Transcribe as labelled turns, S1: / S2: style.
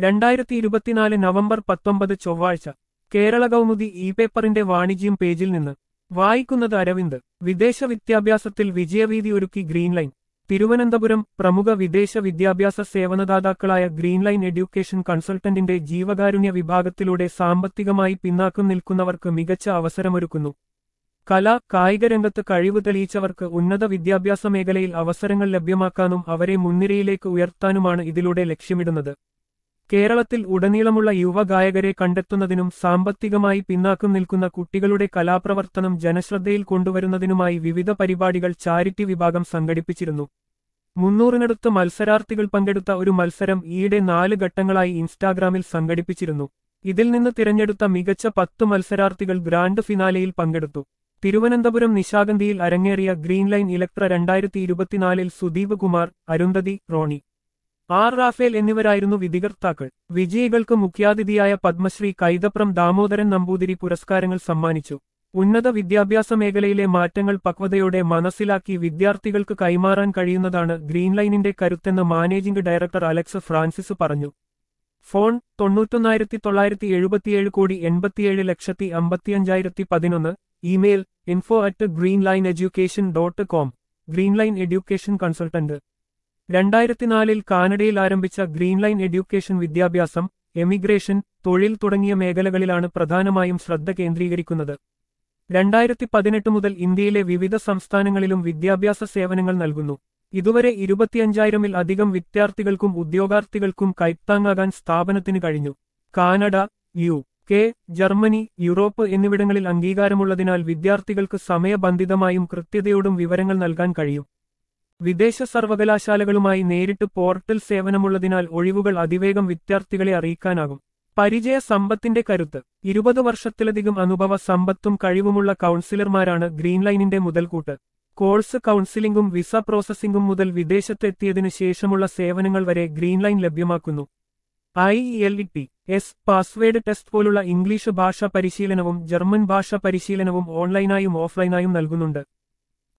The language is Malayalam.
S1: രണ്ടായിരത്തി ഇരുപത്തിനാല് നവംബർ പത്തൊമ്പത് ചൊവ്വാഴ്ച കേരള കൗമുദി ഇ പേപ്പറിന്റെ വാണിജ്യം പേജിൽ നിന്ന് വായിക്കുന്നത് അരവിന്ദ് വിദേശ വിദ്യാഭ്യാസത്തിൽ വിജയവീതി ഒരുക്കി ഗ്രീൻലൈൻ തിരുവനന്തപുരം പ്രമുഖ വിദേശ വിദ്യാഭ്യാസ സേവനദാതാക്കളായ ഗ്രീൻലൈൻ എഡ്യൂക്കേഷൻ കൺസൾട്ടന്റിന്റെ ജീവകാരുണ്യ വിഭാഗത്തിലൂടെ സാമ്പത്തികമായി പിന്നാക്കം നിൽക്കുന്നവർക്ക് മികച്ച അവസരമൊരുക്കുന്നു കല കായിക രംഗത്ത് കഴിവ് തെളിയിച്ചവർക്ക് ഉന്നത വിദ്യാഭ്യാസ മേഖലയിൽ അവസരങ്ങൾ ലഭ്യമാക്കാനും അവരെ മുൻനിരയിലേക്ക് ഉയർത്താനുമാണ് ഇതിലൂടെ ലക്ഷ്യമിടുന്നത് കേരളത്തിൽ ഉടനീളമുള്ള യുവഗായകരെ കണ്ടെത്തുന്നതിനും സാമ്പത്തികമായി പിന്നാക്കം നിൽക്കുന്ന കുട്ടികളുടെ കലാപ്രവർത്തനം ജനശ്രദ്ധയിൽ കൊണ്ടുവരുന്നതിനുമായി വിവിധ പരിപാടികൾ ചാരിറ്റി വിഭാഗം സംഘടിപ്പിച്ചിരുന്നു മുന്നൂറിനടുത്ത് മത്സരാർത്ഥികൾ പങ്കെടുത്ത ഒരു മത്സരം ഈയിടെ നാല് ഘട്ടങ്ങളായി ഇൻസ്റ്റാഗ്രാമിൽ സംഘടിപ്പിച്ചിരുന്നു ഇതിൽ നിന്ന് തിരഞ്ഞെടുത്ത മികച്ച പത്ത് മത്സരാർത്ഥികൾ ഗ്രാൻഡ് ഫിനാലെയിൽ പങ്കെടുത്തു തിരുവനന്തപുരം നിശാഗന്ധിയിൽ അരങ്ങേറിയ ഗ്രീൻലൈൻ ഇലക്ട്ര രണ്ടായിരത്തി ഇരുപത്തിനാലിൽ സുദീപ് കുമാർ അരുന്ധതി റോണി ആർ റാഫേൽ എന്നിവരായിരുന്നു വിധികർത്താക്കൾ വിജയികൾക്ക് മുഖ്യാതിഥിയായ പത്മശ്രീ കൈതപ്രം ദാമോദരൻ നമ്പൂതിരി പുരസ്കാരങ്ങൾ സമ്മാനിച്ചു ഉന്നത വിദ്യാഭ്യാസ മേഖലയിലെ മാറ്റങ്ങൾ പക്വതയോടെ മനസ്സിലാക്കി വിദ്യാർത്ഥികൾക്ക് കൈമാറാൻ കഴിയുന്നതാണ് ഗ്രീൻലൈനിന്റെ കരുത്തെന്ന് മാനേജിംഗ് ഡയറക്ടർ അലക്സ് ഫ്രാൻസിസ് പറഞ്ഞു ഫോൺ തൊണ്ണൂറ്റൊന്നായിരത്തി തൊള്ളായിരത്തി എഴുപത്തിയേഴ് കോടി എൺപത്തിയേഴ് ലക്ഷത്തി അമ്പത്തിയഞ്ചായിരത്തി പതിനൊന്ന് email info at Greenline education dot com Greenline education consultant രണ്ടായിരത്തിനാലിൽ കാനഡയിൽ ആരംഭിച്ച ഗ്രീൻലൈൻ എഡ്യൂക്കേഷൻ വിദ്യാഭ്യാസം എമിഗ്രേഷൻ തൊഴിൽ തുടങ്ങിയ മേഖലകളിലാണ് പ്രധാനമായും ശ്രദ്ധ കേന്ദ്രീകരിക്കുന്നത് രണ്ടായിരത്തി പതിനെട്ട് മുതൽ ഇന്ത്യയിലെ വിവിധ സംസ്ഥാനങ്ങളിലും വിദ്യാഭ്യാസ സേവനങ്ങൾ നൽകുന്നു ഇതുവരെ ഇരുപത്തിയഞ്ചായിരമിൽ അധികം വിദ്യാർത്ഥികൾക്കും ഉദ്യോഗാർത്ഥികൾക്കും കൈത്താങ്ങാകാൻ സ്ഥാപനത്തിന് കഴിഞ്ഞു Canada U K Germany Europe എന്നിവിടങ്ങളിൽ അംഗീകാരമുള്ളതിനാൽ വിദ്യാർത്ഥികൾക്ക് സമയബന്ധിതമായും കൃത്യതയോടും വിവരങ്ങൾ നൽകാൻ കഴിയും വിദേശ സർവകലാശാലകളുമായി നേരിട്ട് പോർട്ടൽ സേവനമുള്ളതിനാൽ ഒഴിവുകൾ അതിവേഗം വിദ്യാർത്ഥികളെ അറിയിക്കാനാകും പരിചയ സമ്പത്തിന്റെ കരുത്ത് ഇരുപത് വർഷത്തിലധികം അനുഭവ സമ്പത്തും കഴിവുമുള്ള കൗൺസിലർമാരാണ് ഗ്രീൻലൈനിന്റെ മുതൽക്കൂട്ട് കോഴ്സ് കൗൺസിലിംഗും വിസ പ്രോസസ്സിംഗും മുതൽ വിദേശത്തെത്തിയതിനു ശേഷമുള്ള സേവനങ്ങൾ വരെ ഗ്രീൻലൈൻ ലഭ്യമാക്കുന്നു I L T S password test പോലുള്ള ഇംഗ്ലീഷ് ഭാഷാ പരിശീലനവും ജർമ്മൻ ഭാഷാ പരിശീലനവും ഓൺലൈനായും ഓഫ്ലൈനായും നൽകുന്നുണ്ട്